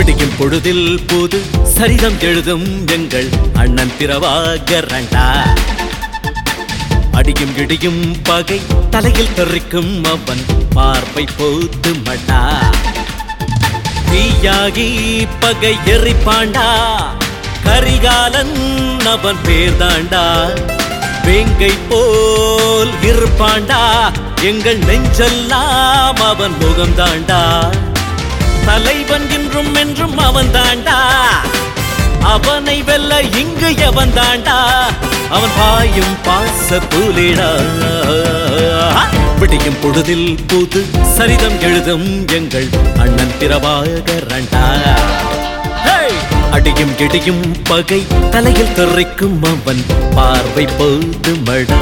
விடியும் பொழுதில் புது சரிதம் எழுதும் எங்கள் அண்ணன் திரவாகரண்டா அடியும் இடியும் பகை தலையில் தெரிக்கும் அவன் பார்வை போத்து மடா தீயாகி பகை எரிப்பாண்டா கரிகாலன் அவன் பேர்தாண்டா வேங்கை போல் இருப்பாண்டா எங்கள் நெஞ்செல்லாம் அவன் முகம்தாண்டா தலைவன் இன்றும் என்றும் அவன் தாண்டா அவனை வெல்ல இங்கு எவன் தாண்டா அவன் பாயும் பாச புலிடா விடியும் பொழுதில் புது சரிதம் எழுதும் எங்கள் அண்ணன் திரவாகரண்டா ஹேய்! அடியும் இடியும் பகை தலையில் தெரிக்கும் அவன் பார்வை போது மடா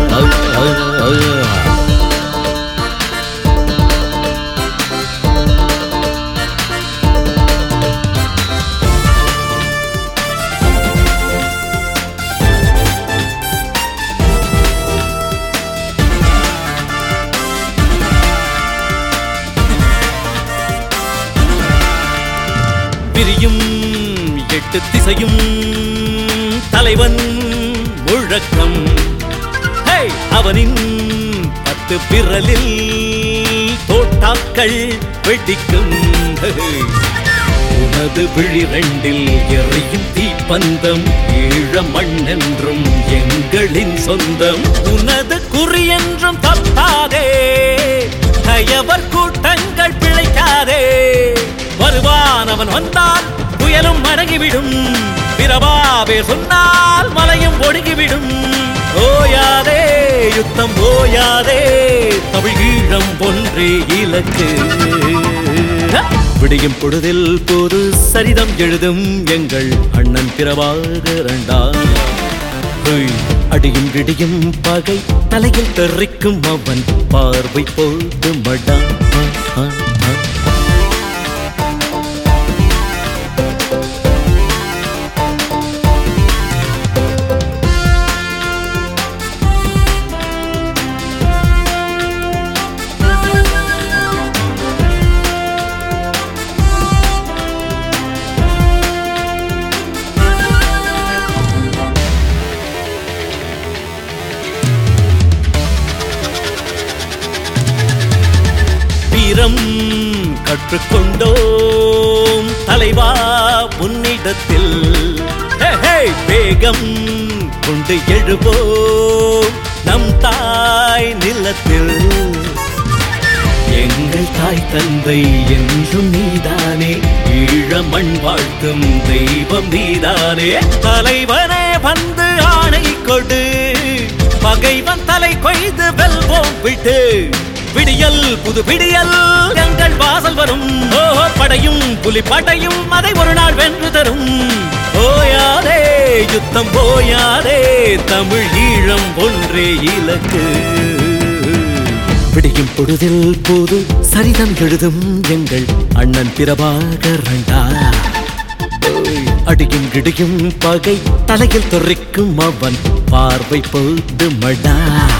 பிரியும் எட்டு திசையும் தலைவன் முழக்கம் ஹே! அவனின் பத்து பிறலில் தோட்டாக்கள் வெடிக்கும் ஹே! உனது விழிரண்டில் எறியும் தீப்பந்தம் ஈழ மண்ணென்றும் எங்களின் சொந்தம் உனது குறி என்றும் தப்பாதே கயவர் கூட்டங்கள் பிழைக்காதே வருவான் அவன் வந்தால் புயலும் அடங்கிவிடும் பிறவாவே சொன்னால் மலையும் ஒடுங்கிவிடும் ஓயாதே யுத்தம் ஓயாதே தமிழ் ஈழம் ஒன்றே இலக்கு விடியும் பொழுதில் போது சரிதம் எழுதும் எங்கள் அண்ணன் பிறவாக அடியும் விடியும் பகை தலையில் தெரிக்கும் அவன் பார்வை போது மடா ஆ, ஆ, ஆ. வீரம் கற்றுக்கொண்டோம் தலைவா உன்னிடத்தில் ஹே, ஹே, வேகம் கொண்டு எழுவோம் நம் தாய் நிலத்தில் எங்கள் தாய் தந்தை என்றும் நீதானே ஈழ மண் வாழ்த்தும் தெய்வம் நீதானே தலைவனே வந்து ஆணை கொடு பகைவன் தலை கொய்து வெல்வோம் விட்டு விடியல் புது விடியல் எங்கள் வாசல் வரும் ஓஹோ படையும் புலி படையும் அதை ஒரு நாள் வென்று தரும் ஓயாதே யுத்தம் ஓயாதே தமிழ் ஈழம் ஒன்றே இலக்கு விடியும் பொழுதில் போது சரிதம் எழுதும் எங்கள் அண்ணன் பிரபாகரண்டா ஓய், அடியும் கிடியும் பகை தலையில் தெரிக்கும் அவன் பார்வை போது மடா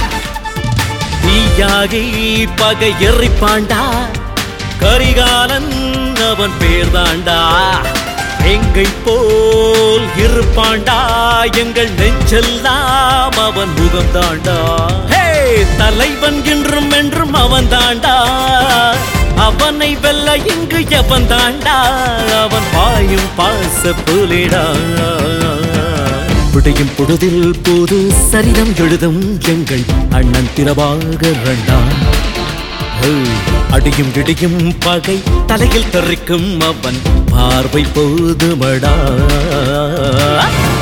தீயாகி பகை எறிப்பாண்டா கரிகாலன் அவன் பேர்தாண்டா எங்கை போல் இருப்பாண்டா எங்கள் நெஞ்செல்லாம் அவன் முகம் தாண்டா ஹே தலைவன் என்றும் என்றும் அவன் தாண்டா அவனை வெல்ல இங்கு எவன் தாண்டா அவன் பாயும் பாச புலிடா விடையும் பொழுதில் போது சரிதம் எழுதும் எங்கள் அண்ணன் திரவாக அடியும் இடியும் பகை தலையில் தெரிக்கும் அவன் பார்வை போதுமடா